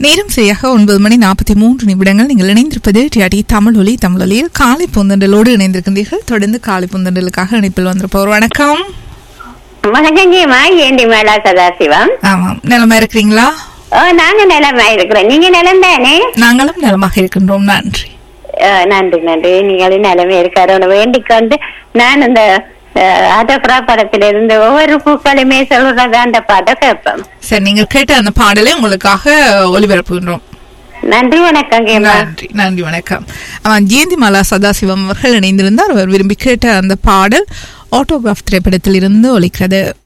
நேரம் சரியாக ஒன்பது மணி நாற்பத்தி மூன்று நிமிடங்கள் நீங்கள் இணைந்திருப்பது டிஆடி தமிழ் ஒலி தமிழொலியில் காலை பூந்தண்டலோடு இணைந்திருக்கின்றீர்கள் தொடர்ந்து காலை பூந்தண்டலுக்காக இணைப்பில் வந்திருப்போர் வணக்கம் வணக்கங்கம்மா ஏண்டி மேலா சதாசிவம் ஆமாம் நலமா இருக்கிறீங்களா ஓ நாங்க நிலமா இருக்கிறோம் நீங்க நிலம் தானே நாங்களும் நலமாக இருக்கின்றோம் நன்றி ஓ, நன்றி நன்றி நீங்களும் நிலமே இருக்காரு வேண்டிக் கொண்டு நான் இந்த அதபுரா படத்துல இருந்து ஒவ்வொரு பூக்களுமே சொல்றதா அந்த பாட்டை கேட்பேன் சரி நீங்கள் கேட்ட அந்த பாடலை உங்களுக்காக ஒளிபரப்புகின்றோம் நன்றி வணக்கங்கம்மா நன்றி நன்றி வணக்கம் அவன் ஜெயந்திமாலா சதாசிவம் அவர்கள் இணைந்திருந்தார் அவர் விரும்பி கேட்ட அந்த பாடல் ஆட்டோகிராஃப் திரைப்படத்தில் இருந்து ஒலிக்கிறது